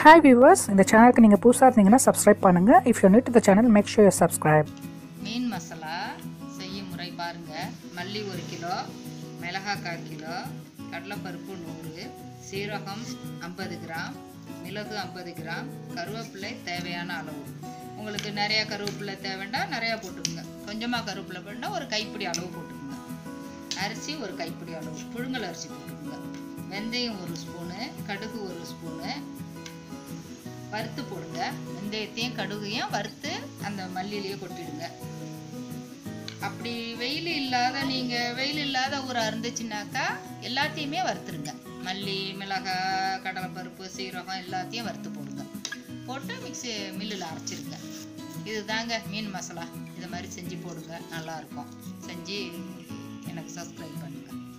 hi viewers இந்த சேனலுக்கு நீங்கள் புதுசாக இருந்தீங்கன்னா சப்ஸ்கிரைப் பண்ணுங்கள் if you need the channel make sure subscribe மீன் மசாலா செய்யும் முறை பாருங்க மல்லி ஒரு கிலோ மிளகாய் கால் கிலோ கடலைப்பருப்பு நூறு சீரகம் ஐம்பது கிராம் மிளகு ஐம்பது கிராம் கருவேப்பிலை தேவையான அளவு உங்களுக்கு நிறையா கருவேப்பிலை தேவைன்னா நிறையா போட்டுக்கோங்க கொஞ்சமாக கருவேப்பிலை போட்டால் ஒரு கைப்பிடி அளவு போட்டுக்கோங்க அரிசி ஒரு கைப்பிடி அளவு புழுங்கல் அரிசி போட்டுக்கோங்க வெந்தயம் ஒரு ஸ்பூனு கடுகு ஒரு ஸ்பூனு வறுத்து போடுங்க வெந்தயத்தையும் கடுகையும் வறுத்து அந்த மல்லியிலேயே கொட்டிடுங்க அப்படி வெயில் இல்லாத நீங்கள் வெயில் இல்லாத ஊராக இருந்துச்சுனாக்கா எல்லாத்தையுமே வறுத்துருங்க மல்லி மிளகாய் கடலைப்பருப்பு சீரகம் எல்லாத்தையும் வறுத்து போடுங்க போட்டு மிக்ஸி மில்லில் அரைச்சிருங்க இதுதாங்க மீன் மசாலா இதை மாதிரி செஞ்சு போடுங்க நல்லாயிருக்கும் செஞ்சு எனக்கு சப்ஸ்கிரைப் பண்ணுங்கள்